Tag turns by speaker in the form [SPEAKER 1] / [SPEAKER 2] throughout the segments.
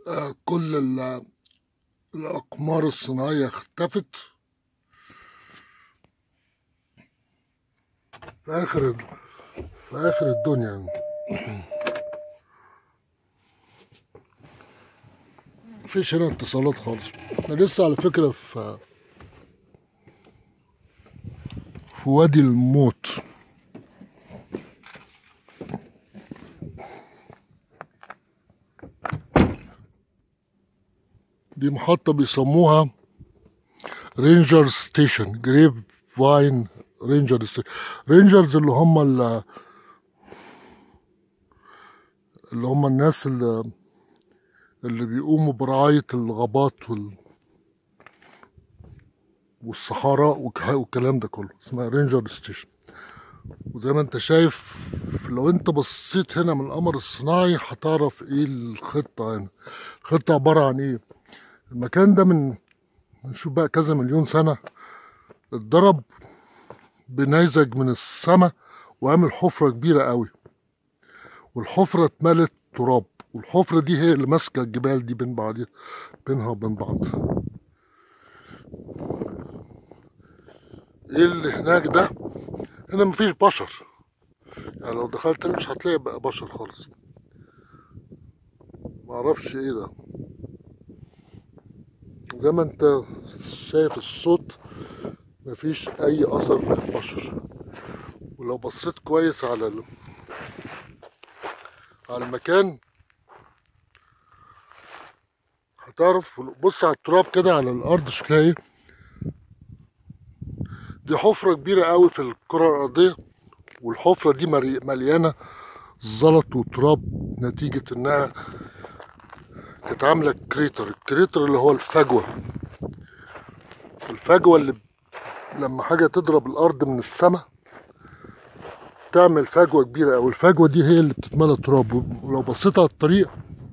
[SPEAKER 1] آه، كل ال- الأقمار الصناعية اختفت في آخر ال- في آخر الدنيا مفيش هنا اتصالات خالص أنا لسه على فكرة في في وادي الموت دي محطة بيسموها رينجر ستيشن جريف فاين رينجر ستيشن رينجرز اللي هم ال- اللي هم الناس اللي اللي بيقوموا برعاية الغابات وال والصحراء وك- والكلام ده كله اسمها رينجر ستيشن وزي ما انت شايف لو انت بصيت هنا من القمر الصناعي هتعرف ايه الخطة هنا الخطة عبارة عن ايه المكان ده من نشوف بقى كذا مليون سنة اتضرب بنيزك من السماء وعمل حفرة كبيرة قوي والحفرة اتملت تراب والحفرة دي هي اللي ماسكة الجبال دي بين بعض بينها وبين بعض ايه اللي هناك ده هنا مفيش بشر يعني لو دخلت هنا مش هتلاقي بقى بشر خالص معرفش ايه ده زي ما انت شايف الصوت مفيش اي اثر للبشر ولو بصيت كويس على ال... على المكان هتعرف بص على التراب كده على الارض شكلها ايه دي حفرة كبيرة قوي في الكرة الأرضية والحفرة دي مري- مليانة زلط وتراب نتيجة إنها كانت عاملة كريتر الكريتر اللي هو الفجوة الفجوة اللي لما حاجة تضرب الأرض من السماء تعمل فجوة كبيرة أوي الفجوة دي هي اللي بتتملى تراب ولو بصيت على الطريق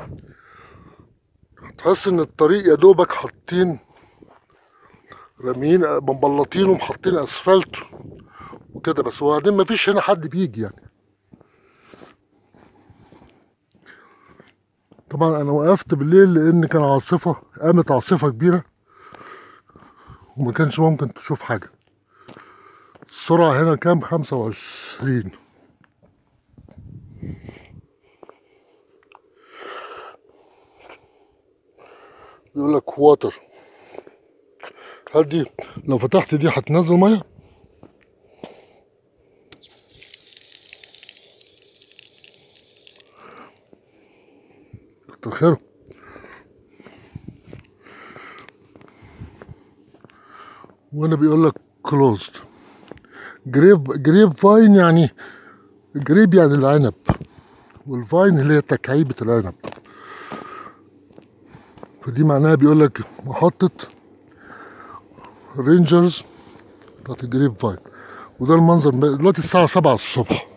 [SPEAKER 1] هتحس إن الطريق يا دوبك حاطين راميين مبلطين ومحطين اسفلت وكده بس وبعدين مفيش هنا حد بيجي يعني طبعا انا وقفت بالليل لان كان عاصفة قامت عاصفة كبيرة وما كانش ممكن تشوف حاجة السرعة هنا كام خمسة وعشرين يقول لك واتر هل دي لو فتحت دي هتنزل ميه كتر خيره وهنا بيقول لك كلوزد جريب جريب فاين يعني جريب يعني العنب والفاين اللي هي تكعيبة العنب فدي معناها بيقول لك محطة رينجرز بتاعت الجريب فاين وده المنظر دلوقتي الساعة سبعة الصبح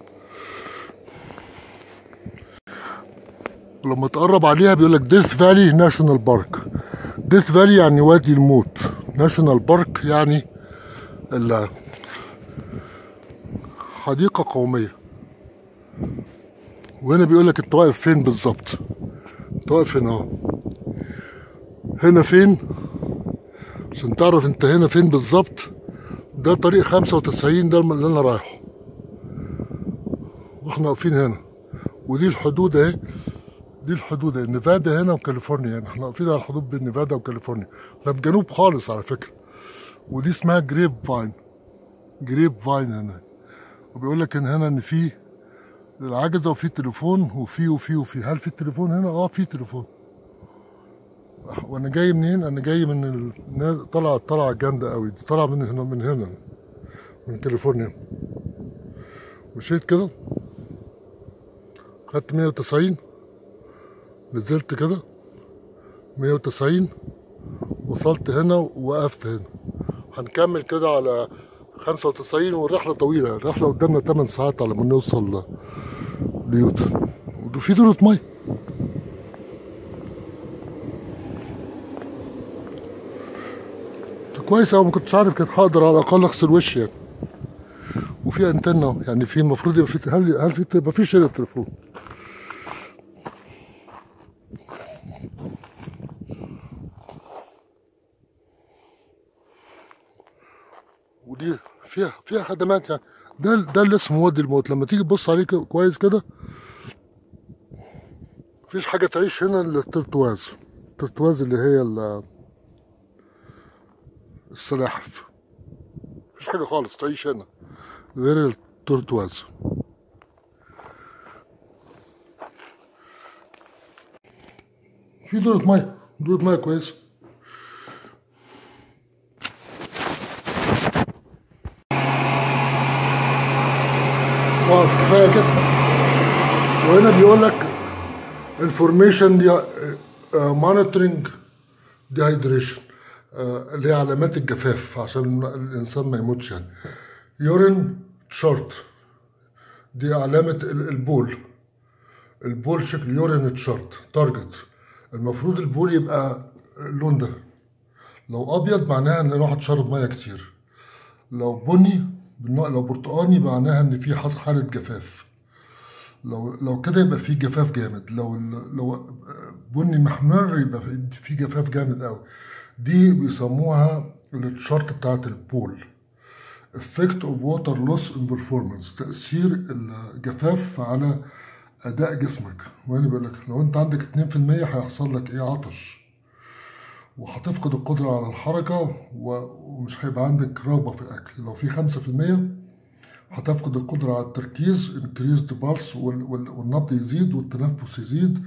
[SPEAKER 1] ولما تقرب عليها بيقول لك ديث فالي ناشونال بارك ديث فالي يعني وادي الموت ناشونال بارك يعني ال- حديقة قومية وهنا بيقول لك انت واقف فين بالظبط انت واقف هنا اهو هنا فين عشان تعرف انت هنا فين بالظبط ده طريق خمسة وتسعين ده اللي انا رايحه واحنا واقفين هنا ودي الحدود اهي دي الحدود اهي نيفادا هنا وكاليفورنيا يعني احنا واقفين على الحدود بين نيفادا وكاليفورنيا احنا في جنوب خالص على فكرة ودي اسمها جريب فاين جريب فاين هنا وبيقول لك ان هنا ان في العجزة وفي تليفون وفي وفي وفي هل في تليفون هنا؟ اه في تليفون وانا جاي منين انا جاي من الناس طلع طلعه جامده قوي دي طلع من هنا من هنا من كاليفورنيا مشيت كده خدت 190 نزلت كده 190 وصلت هنا ووقفت هنا هنكمل كده على 95 والرحلة طويلة الرحلة قدامنا 8 ساعات على ما نوصل ليوتا وفي دورة مية كويس أوي ما كنتش عارف كنت هقدر على الأقل أغسل وشي يعني وفي انتنة أهو، يعني في المفروض يبقى في هل هل في ما فيش هنا تليفون ودي فيها فيها خدمات يعني ده ده اللي اسمه وادي الموت لما تيجي تبص عليه كده- كويس كده مفيش حاجة تعيش هنا إلا الترتواز الترتواز اللي هي ال- السلاحف مفيش حاجة خالص تعيش هنا غير الترتواز في دورة مية دورة مية كويسة واقف كفاية كده وهنا بيقول لك انفورميشن دي مونيتورنج ديهايدريشن اللي هي علامات الجفاف عشان الانسان ما يموتش يعني يورين شارت دي علامة ال- البول البول شكل يورين تشارت تارجت المفروض البول يبقى اللون ده لو ابيض معناها ان الواحد شرب ميه كتير لو بني بالنوع- لو برتقاني معناها ان في حصل حاله جفاف لو لو كده يبقى في جفاف جامد لو ال- لو بني محمر يبقى في- في جفاف جامد قوي دي بيسموها التشارت بتاعت البول effect of water loss in performance تأثير الجفاف على أداء جسمك وأنا بقول لك لو أنت عندك 2% هيحصل لك إيه عطش وهتفقد القدرة على الحركة و- ومش هيبقى عندك رغبة في الأكل لو في 5% هتفقد القدرة على التركيز increased pulse وال- وال- والنبض يزيد والتنفس يزيد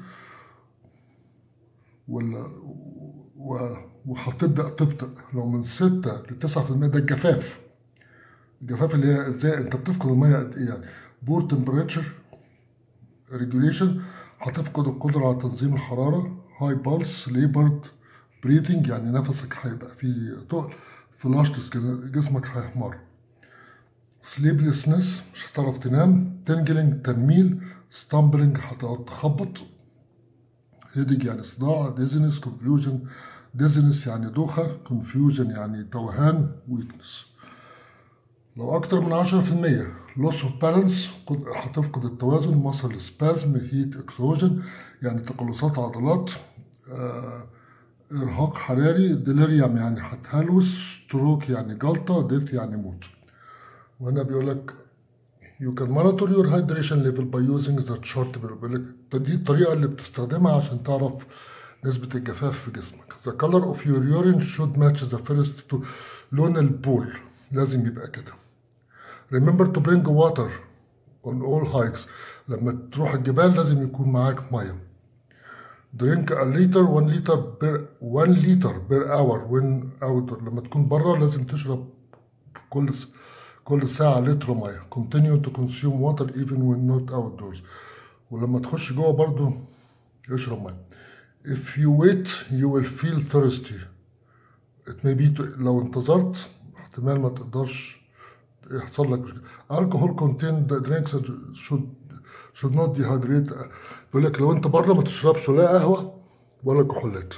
[SPEAKER 1] وال... و... وهتبدأ تبطئ لو من 6 ل 9% ده الجفاف الجفاف اللي هي ازاي انت بتفقد الميه قد ايه يعني بور تمبريتشر ريجوليشن هتفقد القدره على تنظيم الحراره هاي بالس ليبرد بريثنج يعني نفسك هيبقى فيه تقل فلاش جسمك هيحمر سليبلسنس مش هتعرف تنام تنجلينج تنميل ستامبلينج هتقعد تخبط هيدج يعني صداع ديزنس كونفيوجن ديزنس يعني دوخة كونفيوجن يعني توهان ويكنس لو أكتر من عشرة في المية loss of balance قد- هتفقد التوازن مصل سبازم هيت اكسوجن يعني تقلصات عضلات آه، إرهاق حراري ديليريوم يعني هتهلوس ستروك يعني جلطة ديث يعني موت وهنا بيقول لك You can monitor your hydration level by using the chart بيقول لك دي الطريقة اللي بتستخدمها عشان تعرف نسبة الجفاف في جسمك. The color of your urine should match the first to لون البول لازم يبقى كده. Remember to bring water on all hikes. لما تروح الجبال لازم يكون معاك مية. Drink a liter, one liter per one liter per hour when outdoor. لما تكون بره لازم تشرب كل س... كل ساعة لتر مية continue to consume water even when not outdoors ولما تخش جوه برضو اشرب مية if you wait you will feel thirsty it may be to... لو انتظرت احتمال ما تقدرش يحصل لك مشكلة alcohol contained drinks should should not dehydrate بيقول لك لو انت بره ما تشربش لا قهوة ولا كحولات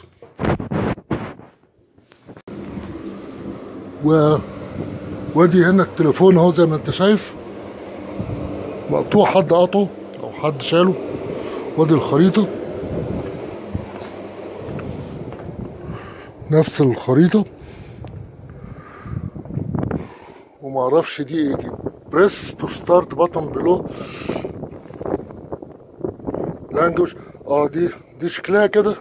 [SPEAKER 1] و وادي هنا التليفون اهو زي ما انت شايف مقطوع حد قطعه او حد شاله وادي الخريطة نفس الخريطة ومعرفش دي ايه دي بريس تو ستارت باتون بلو لانجوج اه دي دي شكلها كده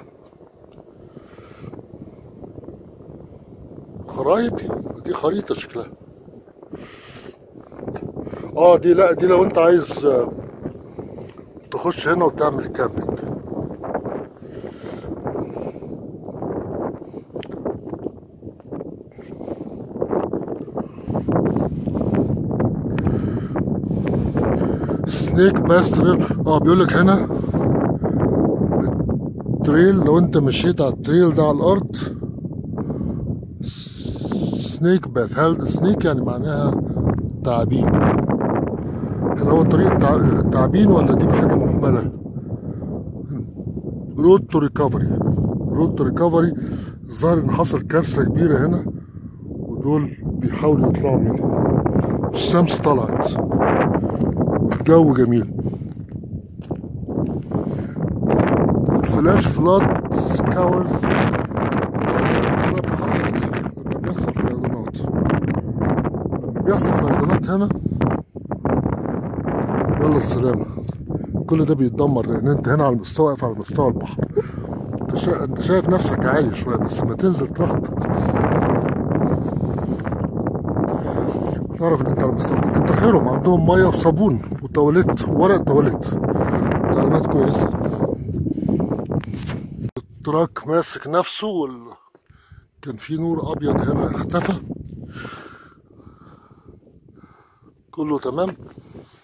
[SPEAKER 1] خرايط دي خريطة شكلها اه دي لا دي لو انت عايز آه، تخش هنا وتعمل كامبينج سنيك باس تريل اه بيقول لك هنا التريل لو انت مشيت على التريل ده على الارض سنيك باث هل سنيك يعني معناها تعابين هل هو طريقة تع- تعابين ولا دي حاجة مهملة رود تو ريكفري رود تو ريكفري الظاهر ان حصل كارثة كبيرة هنا ودول بيحاولوا يطلعوا منها الشمس طلعت والجو جميل فلاش فلاد سكاورز لما بيحصل فيضانات بيحصل فيضانات هنا يلا السلامة كل ده بيتدمر لان انت هنا على المستوى واقف على مستوى البحر انت شا... انت شايف نفسك عالي شويه بس ما تنزل تحت تعرف ان انت على مستوى البحر كتر خيرهم عندهم ميه وصابون وتواليت وورق تواليت تعليمات كويسه التراك ماسك نفسه وال... كان في نور ابيض هنا اختفى كله تمام